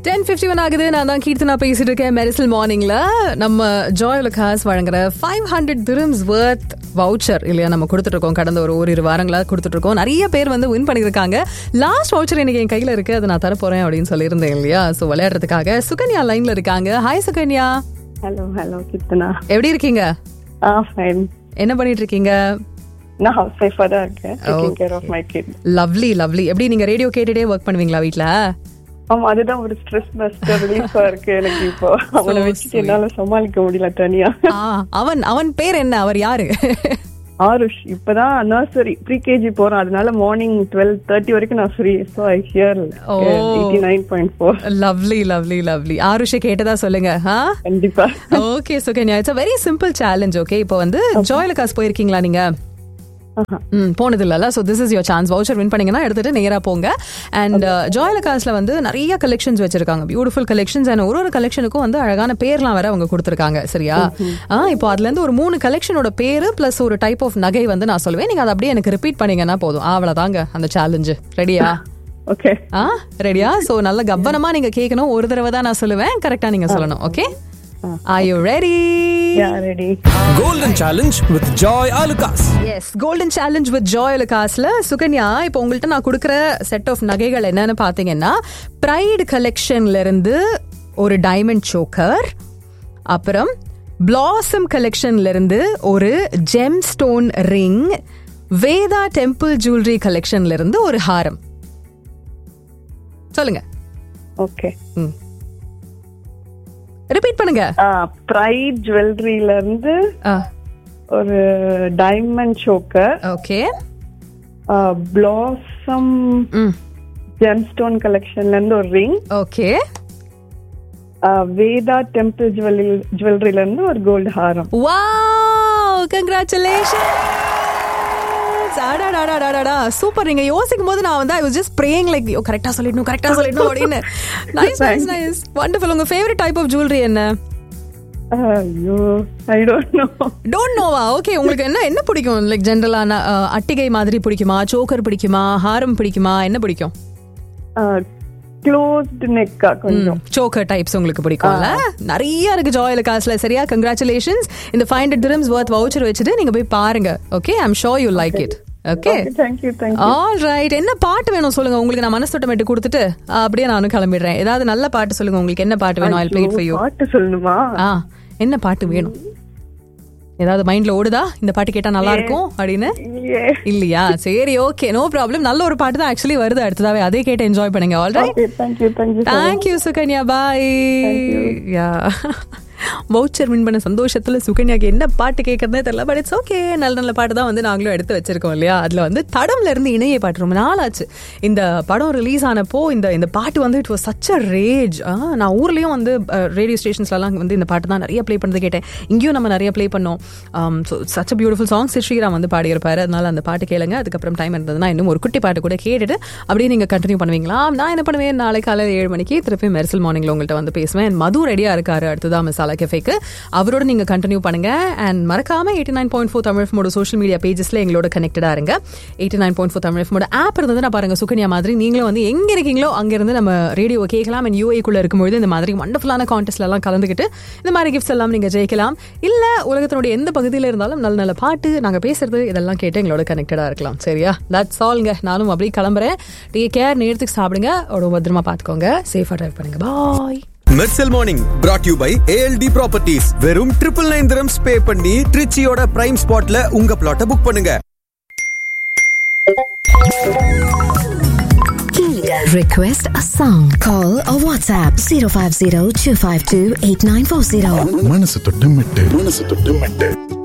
Ten fifty one ஆகுது நான் தான் கீர்த்தனா பேசிட்டு இருக்கேன் மெரிசல் மார்னிங்ல நம்ம ஜாய் காஸ் வழங்குற five hundred dirhams worth voucher இல்லையா நம்ம கொடுத்துட்டு இருக்கோம் கடந்த ஒரு ஓரிரு வாரங்களா கொடுத்துட்டு இருக்கோம் நிறைய பேர் வந்து வின் பண்ணியிருக்காங்க லாஸ்ட் வவுச்சர் எனக்கு என் கையில இருக்கு அதை நான் தர போறேன் அப்படின்னு சொல்லியிருந்தேன் இல்லையா ஸோ விளையாடுறதுக்காக சுகன்யா லைன்ல இருக்காங்க hi Sukanya hello hello Keerthana எப்படி இருக்கீங்க ஆ ஃபைன் என்ன பண்ணிட்டு இருக்கீங்க நான் ஹவுஸ் ஒய்ஃபா தான் இருக்கேன் taking care of my kid lovely lovely எப்படி நீங்க ரேடியோ கேட்டுட்டே ஒர்க் பண்ணுவீங்களா வீட்ல ஆமா அதுதான் ஒரு ஸ்ட்ரெஸ் பஸ்டர் ரிலீஃபா இருக்கு எனக்கு இப்போ அவனை வச்சுட்டு என்னால சமாளிக்க முடியல தனியா ஆ, அவன் அவன் பேர் என்ன அவர் யாரு ஆருஷ் இப்பதான் நர்சரி ப்ரீ கேஜி போறான் அதனால மார்னிங் டுவெல் தேர்ட்டி வரைக்கும் நான் free so I hear oh. Eighty nine point four lovely lovely lovely ஆருஷை கேட்டதா சொல்லுங்க ஆ கண்டிப்பா okay Sukanya it's very simple challenge okay இப்போ வந்து ஜாய்லகாஸ் போயிருக்கீங்களா நீங்க ஆஹா. ம் போனது இல்லல so this is your chance voucher win பண்ணீங்கன்னா எடுத்துட்டு நேரா போங்க அண்ட் ஜாய்லகாஸ்ல வந்து நிறைய கலெக்ஷன்ஸ் வச்சிருக்காங்க பியூட்டிஃபுல் கலெக்ஷன்ஸ் அண்ட் ஒரு ஒரு கலெக்ஷனுக்கும் வந்து அழகான பேர்லாம் வேற அவங்க கொடுத்துருக்காங்க சரியா ஆ இப்போ அதுல இருந்து ஒரு மூணு கலெக்ஷனோட பேரு பிளஸ் ஒரு டைப் ஆஃப் நகை வந்து நான் சொல்லுவேன் நீங்க அதை அப்படியே எனக்கு ரிப்பீட் பண்ணீங்கன்னா போதும் அவ்வளவுதாங்க அந்த சேலஞ்சு ரெடியா ஓகே ஆ ரெடியா சோ நல்ல கவனமா நீங்க கேட்கணும் ஒரு தடவை தான் நான் சொல்லுவேன் கரெக்டா நீங்க சொல்லணும் okay are you ready yeah ready Golden Challenge with Joy Alukas. Yes golden challenge with Joy காஸ்ல சுகன்யா இப்போ உங்கள்ட்ட நான் கொடுக்குற செட் ஆஃப் நகைகள் என்னன்னு பாத்தீங்கன்னா ப்ரைடு கலெக்ஷன்ல இருந்து ஒரு டைமண்ட் சோக்கர் அப்புறம் பிளாசம் கலெக்ஷன்ல இருந்து ஒரு gem stone ring Veda temple jewellery கலெக்ஷன்ல இருந்து ஒரு ஹாரம் சொல்லுங்க ஓகே ரிப்பீட் பண்ணுங்க ப்ரைட் ஜுவல்லரியில இருந்து ஒரு diamond choker okay blossom gemstone கலெக்ஷன்ல இருந்து ஒரு ring okay Veda temple jewellery ஜுவல்லரியில இருந்து ஒரு கோல்டு ஹாரம் வாவ் கங்க்ராச்சுலேஷன் சூப்பர் நீங்க யோசிக்கும் போது நான் வந்து I was just praying like கரெக்டா சொல்லிடணும் கரெக்டா சொல்லிடணும் அப்படின்னு நைஸ் நைஸ் நைஸ் வண்டர்ஃபுல் உங்க ஃபேவரட் டைப் ஆஃப் ஜுவல்லரி என்ன ஐயோ ஐ டோன்ட் நோ டோன்ட் நோவா ஓகே உங்களுக்கு என்ன என்ன பிடிக்கும் லைக் ஜென்ரலான அட்டிகை மாதிரி பிடிக்குமா சோக்கர் பிடிக்குமா ஹாரம் பிடிக்குமா என்ன பிடிக்கும் க்ளோஸ்ட் நெக்கா கொஞ்சம் சோக்கர் டைப்ஸ் உங்களுக்கு பிடிக்கும்ல நிறைய இருக்கு ஜாயில் காசுல சரியா கங்க்ராச்சுலேஷன்ஸ் இந்த five hundred dirhams worth voucher வச்சுட்டு நீங்க போய் பாருங்க okay I'm sure you like it okay thank you thank you all right என்ன பாட்டு வேணும் சொல்லுங்க உங்களுக்கு நான் மனசு தொட்டமேட்டு கொடுத்துட்டு ஆ, அப்படியே நானும் கிளம்பிடுறேன் ஏதாவது நல்ல பாட்டு சொல்லுங்க உங்களுக்கு என்ன பாட்டு வேணும் ஐ ப்ளே ஃபார் யூ பாட்டு சொல்லணுமா ஆ என்ன பாட்டு வேணும் ஏதாவது மைண்ட்ல ஓடுதா இந்த பாட்டு கேட்டா நல்லா இருக்கும் அப்படின்னு இல்லையே இல்லையா சரி ஓகே நோ ப்ராப்ளம் நல்ல ஒரு பாட்டு தான் ஆக்சுவலி வருது அடுத்ததாவே அதே கேட்டு என்ஜாய் பண்ணுங்க all right okay thank you thank you thank you Sukanya bye yeah voucher win பண்ண சந்தோஷத்துல சுகன்யாக்கு என்ன பாட்டு கேட்கறதே தெரியல பட் இட்ஸ் ஓகே நல்ல நல்ல பாட்டு தான் வந்து நாங்களும் எடுத்து வச்சிருக்கோம் இல்லையா அதுல வந்து தடம்ல இருந்து இணைய பாட்டு ரொம்ப நாள் ஆச்சு இந்த படம் ரிலீஸ் ஆனப்போ இந்த இந்த பாட்டு வந்து it was such a rage நான் ஊர்லயும் வந்து ரேடியோ ஸ்டேஷன்ஸ்லாம் வந்து இந்த பாட்டு தான் நிறைய ப்ளே பண்ணது கேட்டேன் இங்கேயும் நம்ம நிறைய ப்ளே பண்ணோம் so such a beautiful songs Sriram வந்து பாடியிருப்பாரு அதனால அந்த பாட்டு கேளுங்க அதுக்கப்புறம் டைம் இருந்ததுன்னா இன்னும் ஒரு குட்டி பாட்டு கூட கேட்டுட்டு அப்படியே நீங்க கண்டினியூ பண்ணுவீங்களா நான் என்ன பண்ணுவேன் நாளை காலையில் ஏழு மணிக்கு திருப்பி மெர்சல் மார்னிங்ல உங்கள்கிட்ட வந்து பேசுவேன் மது ரெடியா இருக்காரு அடுத்ததான் மசாலா கெஃபேக்கு அவரோட நீங்க கண்டினியூ பண்ணுங்க அண்ட் மறக்காம eighty nine point four Tamil மோட சோஷியல் மீடியா பேஜஸ்ல எங்களோட கனெக்டடா இருங்க eighty nine point four Tamil மோட ஆப் இருந்தது நான் பாருங்க சுகன்யா மாதிரி நீங்களும் வந்து எங்க இருக்கீங்களோ அங்க இருந்து நம்ம ரேடியோ கேட்கலாம் அண்ட் யூஏக்குள்ள இருக்கும்போது இந்த மாதிரி வண்டர்ஃபுல்லான கான்டெஸ்ட்ல எல்லாம் கலந்துக்கிட்டு இந்த மாதிரி கிஃப்ட்ஸ் எல்லாம் நீங்க ஜெயிக்கலாம் இல்ல உலகத்தினுடைய எந்த பகுதியில இருந்தாலும் நல்ல நல்ல பாட்டு நாங்க பேசுறது இதெல்லாம் கேட்டு எங்களோட கனெக்டடா இருக்கலாம் சரியா தட்ஸ் ஆல்ங்க நானும் அப்படியே கிளம்புறேன் டேக் கேர் நேரத்துக்கு சாப்பிடுங்க அவ்வளோ பத்திரமா பாத்துக்கோங்க சேஃபா டிரைவ் பண்ணுங்க bye Mersal morning brought you by ALT properties வெறும் ட்ரிபிள் நைன் திரம்ஸ் பே பண்ணி ட்ரிச்சியோட பிரைம் ஸ்பாட்ல உங்க பிளாட்டை புக் பண்ணுங்க Request a song. Call or WhatsApp 050 252 8940. மனசு தொட்டு மெட்டு மனசு தொட்டு மெட்டு